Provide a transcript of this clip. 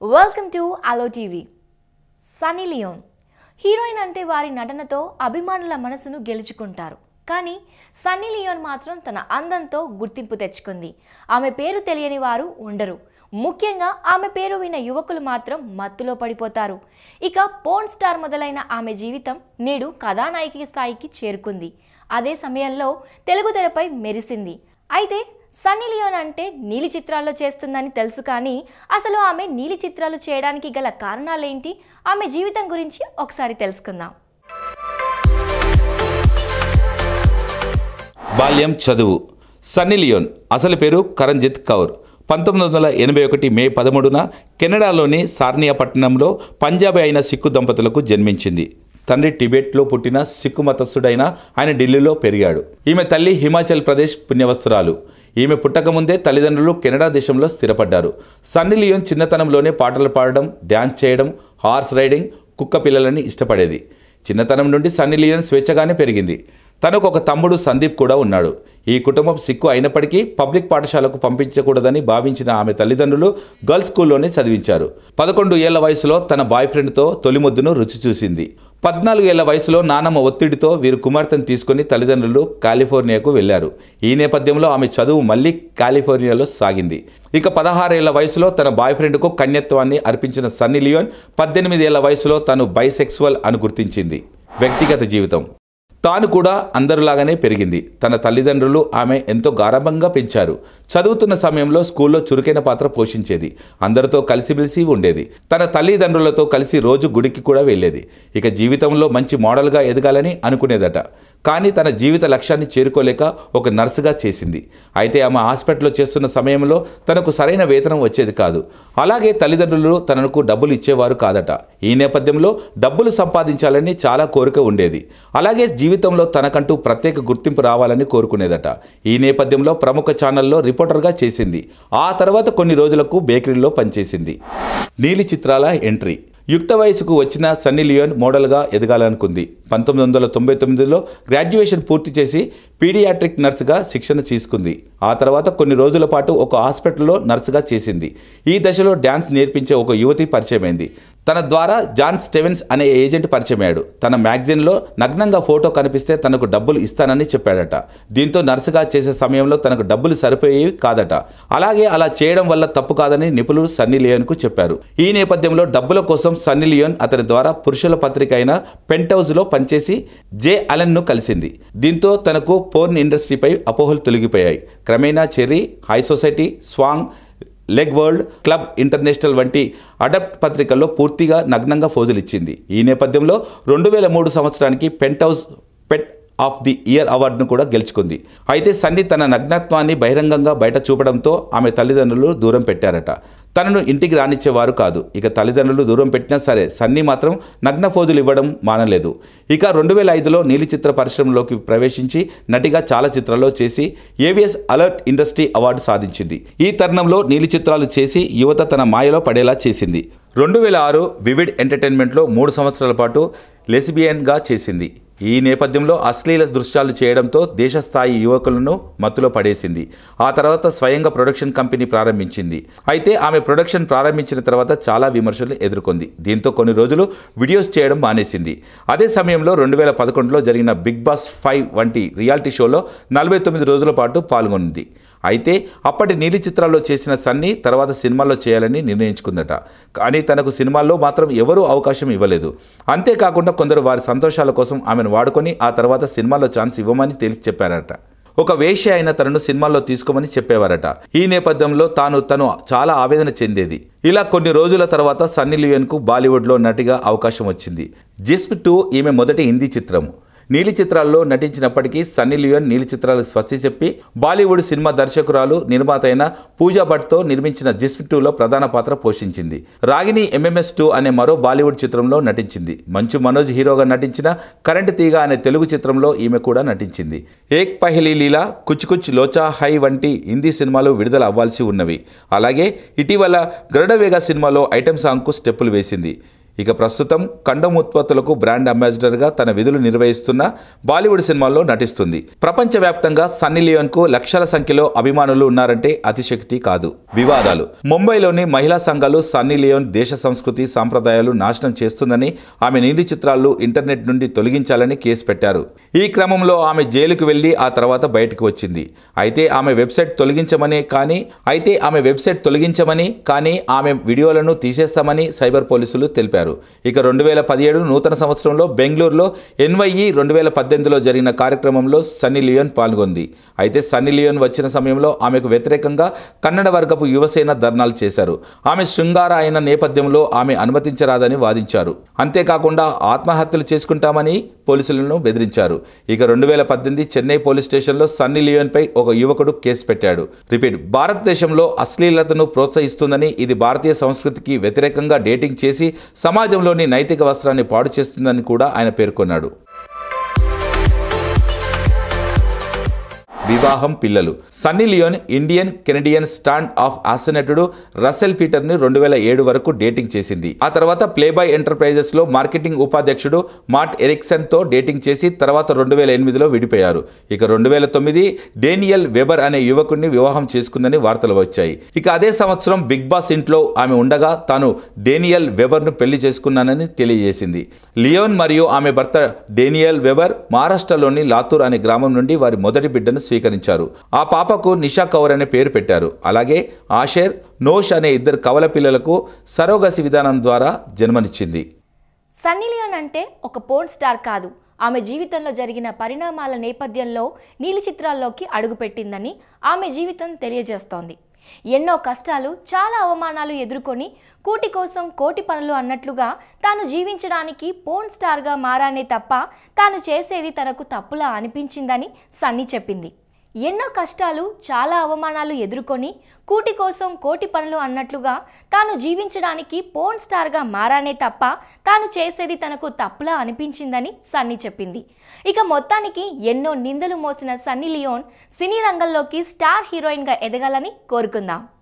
welcome to అలో TV Sunny Leone heroine అంటే వారి నటనతో అభిమానుల మనసును గెలుచుకుంటారు కానీ సన్నీ లియోన్ మాత్రం తన అందంతో గుర్తింపు తెచ్చుకుంది ఆమె పేరు తెలియని వారు ఉండరు ముఖ్యంగా ఆమె పేరు విన్న యువకులు మాత్రం మత్తులో పడిపోతారు ఇక పోర్న్ స్టార్ మొదలైన ఆమె జీవితం నేడు కథానాయిక స్థాయికి చేరుకుంది అదే సమయంలో తెలుగు తెరపై మెరిసింది అయితే సన్నీ లియోన్ అంటే నీలి చిత్రాల్లో చేస్తుందని తెలుసు కానీ అసలు ఆమె నీలి చిత్రాలు చేయడానికి గల కారణాలేంటి ఆమె జీవితం గురించి ఒకసారి తెలుసుకుందాం బాల్యం చదువు సన్నీ లియోన్ అసలు పేరు కరణ్జిత్ కౌర్ పంతొమ్మిది వందల ఎనభై ఒకటి మే పదమూడున కెనడాలోని సార్నియా పట్టణంలో పంజాబీ అయిన సిక్కు దంపతులకు జన్మించింది తండ్రి టిబెట్లో పుట్టిన సిక్కు మతస్థుడైన ఆయన ఢిల్లీలో పెరిగాడు ఈమె తల్లి హిమాచల్ ప్రదేశ్ పుణ్యవస్తురాలు ఈమె పుట్టకముందే తల్లిదండ్రులు కెనడా దేశంలో స్థిరపడ్డారు సన్నీ లియోన్ చిన్నతనంలోనే పాటలు పాడడం డ్యాన్స్ చేయడం హార్స్ రైడింగ్ కుక్క పిల్లలని ఇష్టపడేది చిన్నతనం నుండి సన్నీ లియోన్ స్వేచ్ఛగానే పెరిగింది తనకు ఒక తమ్ముడు సందీప్ కూడా ఉన్నాడు ఈ కుటుంబం సిక్కు అయినప్పటికీ పబ్లిక్ పాఠశాలకు పంపించకూడదని భావించిన ఆమె తల్లిదండ్రులు గర్ల్స్ స్కూల్లోనే చదివించారు పదకొండు ఏళ్ల వయసులో తన బాయ్ ఫ్రెండ్తో తొలి ముద్దును రుచి చూసింది పద్నాలుగు ఏళ్ల వయసులో నానమ్మ ఒత్తిడితో వీరు కుమార్తెను తీసుకుని తల్లిదండ్రులు కాలిఫోర్నియాకు వెళ్లారు ఈ నేపథ్యంలో ఆమె చదువు మళ్ళీ కాలిఫోర్నియాలో సాగింది ఇక పదహారేళ్ల వయసులో తన బాయ్ ఫ్రెండ్కు కన్యత్వాన్ని అర్పించిన సన్నీ లియోన్ పద్దెనిమిది ఏళ్ల వయసులో తాను బైసెక్సువల్ అని గుర్తించింది వ్యక్తిగత జీవితం తాను కూడా అందరిలాగానే పెరిగింది తన తల్లిదండ్రులు ఆమె ఎంతో గారాభంగా పెంచారు చదువుతున్న సమయంలో స్కూల్లో చురుకైన పాత్ర పోషించేది అందరితో కలిసిమెలిసి ఉండేది తన తల్లిదండ్రులతో కలిసి రోజు గుడికి కూడా వెళ్ళేది ఇక జీవితంలో మంచి మోడల్గా ఎదగాలని అనుకునేదట కానీ తన జీవిత లక్ష్యాన్ని చేరుకోలేక ఒక నర్సుగా చేసింది అయితే ఆమె హాస్పిటల్లో చేస్తున్న సమయంలో తనకు సరైన వేతనం వచ్చేది కాదు అలాగే తల్లిదండ్రులు తనకు డబ్బులు ఇచ్చేవారు కాదట ఈ నేపథ్యంలో డబ్బులు సంపాదించాలని చాలా కోరిక ఉండేది అలాగే జీవితంలో తనకంటూ ప్రత్యేక గుర్తింపు రావాలని కోరుకునేదట ఈ నేపథ్యంలో ప్రముఖ ఛానల్లో రిపోర్టర్గా చేసింది ఆ తర్వాత కొన్ని రోజులకు బేకరీలో పనిచేసింది నీలి చిత్రాల ఎంట్రీ యుక్త వయసుకు వచ్చిన సన్నీ లియోన్ మోడల్గా ఎదగాలనుకుంది పంతొమ్మిది వందల తొంభై తొమ్మిదిలో గ్రాడ్యుయేషన్ పూర్తి చేసి పీడియాట్రిక్ నర్సుగా శిక్షణ తీసుకుంది ఆ తర్వాత కొన్ని రోజుల పాటు ఒక హాస్పిటల్లో నర్సుగా చేసింది ఈ దశలో డ్యాన్స్ నేర్పించే ఒక యువతి పరిచయమైంది తన ద్వారా జాన్ స్టెవెన్స్ అనే ఏజెంట్ పరిచయమయ్యాడు తన మ్యాగజైన్లో నగ్నంగా ఫోటో కనిపిస్తే తనకు డబ్బులు ఇస్తానని చెప్పాడట దీంతో నర్సుగా చేసే సమయంలో తనకు డబ్బులు సరిపోయేవి కాదట అలాగే అలా చేయడం వల్ల తప్పు కాదని నిపుణులు సన్నీ లియోన్కు చెప్పారు ఈ నేపథ్యంలో డబ్బుల కోసం సన్నీ లియోన్ అతని ద్వారా పురుషుల పత్రిక అయిన పెంట్ హౌస్లో పనిచేసి జే అలెన్ను కలిసింది దీంతో తనకు పోర్న్ ఇండస్ట్రీపై అపోహలు తొలగిపోయాయి క్రమేణా Cheri High Society Swank Leg World Club International వంటి అడప్ట్ పత్రికల్లో పూర్తిగా నగ్నంగా ఫోజులిచ్చింది ఈ నేపథ్యంలో రెండు వేల మూడు సంవత్సరానికి Penthouse Pet of the Year అవార్డును కూడా గెలుచుకుంది అయితే సన్నీ తన నగ్నత్వాన్ని బహిరంగంగా బయట చూపడంతో ఆమె తల్లిదండ్రులు దూరం పెట్టారట తనను ఇంటికి రానిచ్చేవారు కాదు ఇక తల్లిదండ్రులు దూరం పెట్టినా సరే సన్నీ మాత్రం నగ్న ఫోజులు ఇవ్వడం మానలేదు ఇక రెండు వేల ఐదులో నీలి చిత్ర పరిశ్రమలోకి ప్రవేశించి నటిగా చాలా చిత్రాల్లో చేసి ఏవిఎస్ అలర్ట్ ఇండస్ట్రీ అవార్డు సాధించింది ఈ తరుణంలో నీలి చిత్రాలు చేసి యువత తన మాయలో పడేలా చేసింది రెండు వేల ఆరు వివిడ్ ఎంటర్టైన్మెంట్లో మూడు సంవత్సరాల పాటు లెసిబియన్గా చేసింది ఈ నేపథ్యంలో అశ్లీల దృశ్యాలు చేయడంతో దేశస్థాయి యువకులను మత్తులో పడేసింది ఆ తర్వాత స్వయంగా ప్రొడక్షన్ కంపెనీ ప్రారంభించింది అయితే ఆమె ప్రొడక్షన్ ప్రారంభించిన తర్వాత చాలా విమర్శలు ఎదుర్కొంది దీంతో కొన్ని రోజులు వీడియోస్ చేయడం మానేసింది అదే సమయంలో రెండు వేల పదకొండులో జరిగిన బిగ్ బాస్ ఫైవ్ వంటి రియాలిటీ షోలో నలభై తొమ్మిది రోజుల పాటు పాల్గొంది అయితే అప్పటి నీలి చిత్రాల్లో చేసిన సన్నీ తర్వాత సినిమాల్లో చేయాలని నిర్ణయించుకుందట కానీ తనకు సినిమాల్లో మాత్రం ఎవరూ అవకాశం ఇవ్వలేదు అంతేకాకుండా కొందరు వారి సంతోషాల కోసం ఆమెను వాడుకొని ఆ తర్వాత సినిమాల్లో ఛాన్స్ ఇవ్వమని తెలిసి చెప్పారట ఒక వేశ్య అయిన తనను సినిమాల్లో తీసుకోమని చెప్పేవారట ఈ నేపథ్యంలో తాను తను చాలా ఆవేదన చెందేది ఇలా కొన్ని రోజుల తర్వాత సన్నీ లియోన్కు బాలీవుడ్లో నటిగా అవకాశం వచ్చింది జిస్ప్ టూ ఈమె మొదటి హిందీ చిత్రం నీలి చిత్రాల్లో నటించినప్పటికీ సన్నీ లియోన్ నీలి చిత్రాలకు స్వస్తి చెప్పి బాలీవుడ్ సినిమా దర్శకురాలు నిర్మాత అయిన పూజా భట్తో నిర్మించిన జిస్మ్ టూలో ప్రధాన పాత్ర పోషించింది రాగిని ఎంఎంఎస్ టూ అనే మరో బాలీవుడ్ చిత్రంలో నటించింది మంచు మనోజ్ హీరోగా నటించిన కరెంట్ తీగ అనే తెలుగు చిత్రంలో ఈమె కూడా నటించింది ఏక్ పహలీ లీలా కుచ్ కుచ్ లోచా హై వంటి హిందీ సినిమాలు విడుదల అవ్వాల్సి ఉన్నవి అలాగే ఇటీవల గరుడవేగ సినిమాలో ఐటెం సాంగ్కు స్టెప్పులు వేసింది ఇక ప్రస్తుతం కండం ఉత్పత్తులకు బ్రాండ్ అంబాసిడర్గా తన విధులు నిర్వహిస్తున్న బాలీవుడ్ సినిమాల్లో నటిస్తుంది ప్రపంచవ్యాప్తంగా సన్నీ లియోన్కు లక్షల సంఖ్యలో అభిమానులు ఉన్నారంటే అతిశక్తి కాదు వివాదాలు ముంబైలోని మహిళా సంఘాలు సన్నీ లియోన్ దేశ సంస్కృతి సాంప్రదాయాలు నాశనం చేస్తుందని ఆమె నీలి చిత్రాలు ఇంటర్నెట్ నుండి తొలగించాలని కేసు పెట్టారు ఈ క్రమంలో ఆమె జైలుకు వెళ్లి ఆ తర్వాత బయటకు వచ్చింది అయితే ఆమె వెబ్సైట్ తొలగించమని కానీ అయితే ఆమె వెబ్సైట్ తొలగించమని కానీ ఆమె వీడియోలను తీసేస్తామని సైబర్ పోలీసులు తెలిపారు ఇక రెండు వేల పదిహేడు నూతన సంవత్సరంలో బెంగళూరులో ఎన్వైఈ రెండు వేల పద్దెనిమిదిలో జరిగిన కార్యక్రమంలో సన్నీ లియోన్ పాల్గొంది అయితే సన్నీ లియోన్ వచ్చిన సమయంలో ఆమెకు వ్యతిరేకంగా కన్నడ వర్గపు యువసేన ధర్నాలు చేశారు ఆమె శృంగార అయిన నేపథ్యంలో ఆమె అనుమతించరాదని వాదించారు అంతేకాకుండా ఆత్మహత్యలు చేసుకుంటామని పోలీసులను బెదిరించారు ఇక రెండు వేల పద్దెనిమిది చెన్నై పోలీస్ స్టేషన్లో సన్నీ లియోన్పై ఒక యువకుడు కేసు పెట్టాడు రిపీట్ భారతదేశంలో అశ్లీలతను ప్రోత్సహిస్తుందని ఇది భారతీయ సంస్కృతికి వ్యతిరేకంగా డేటింగ్ చేసి సమాజంలోని నైతిక వస్త్రాన్ని పాడు చేస్తుందని కూడా ఆయన పేర్కొన్నాడు వివాహం పిల్లలు Sunny Leone Indian Canadian stand up ఆసనటుడు రసెల్ పీటర్ని రెండు వేల ఏడు వరకు డేటింగ్ చేసింది ఆ తర్వాత ప్లేబాయ్ ఎంటర్ప్రైజెస్ లో మార్కెటింగ్ ఉపాధ్యక్షుడు మార్ట్ ఎరిక్సన్ తో డేటింగ్ చేసి తర్వాత రెండు వేల ఎనిమిదిలో విడిపోయారు ఇక రెండు వేల తొమ్మిది డేనియల్ వెబర్ అనే యువకుడిని వివాహం చేసుకుందని వార్తలు వచ్చాయి ఇక అదే సంవత్సరం బిగ్ బాస్ ఇంట్లో ఆమె ఉండగా తాను డేనియల్ వెబర్ను పెళ్లి చేసుకున్నానని తెలియజేసింది లియోన్ మరియు ఆమె భర్త డేనియల్ వెబర్ మహారాష్ట్రలోని లాతూర్ అనే గ్రామం నుండి వారి మొదటి బిడ్డను స్వీకరించారు ఆ పాపకు నిషా కౌర్ అనే పేరు పెట్టారు అలాగే ఆషేర్ నోష్ అనే ఇద్దరు కవల పిల్లలకు సరోగసి విధానం ద్వారా జన్మనిచ్చింది సన్నీ లియోన్ అంటే ఒక పోర్న్ స్టార్ కాదు ఆమె జీవితంలో జరిగిన పరిణామాల నేపథ్యంలో నీలి చిత్రాల్లోకి అడుగుపెట్టిందని ఆమె జీవితం తెలియజేస్తోంది ఎన్నో కష్టాలు చాలా అవమానాలు ఎదుర్కొని కూటి కోసం కోటి పనులు అన్నట్లుగా తాను జీవించడానికి పోర్న్ స్టార్గా మారానే తప్ప తాను చేసేది తనకు తప్పులా అనిపించిందని సన్నీ చెప్పింది ఎన్నో కష్టాలు చాలా అవమానాలు ఎదుర్కొని కూటి కోసం కోటి పనులు అన్నట్లుగా తాను జీవించడానికి పోర్న్ స్టార్గా మారానే తప్ప తాను చేసేది తనకు తప్పులా అనిపించిందని సన్నీ చెప్పింది ఇక మొత్తానికి ఎన్నో నిందలు మోసిన సన్నీ లియోన్ సినీ రంగంలోకి స్టార్ హీరోయిన్గా ఎదగాలని కోరుకుందాం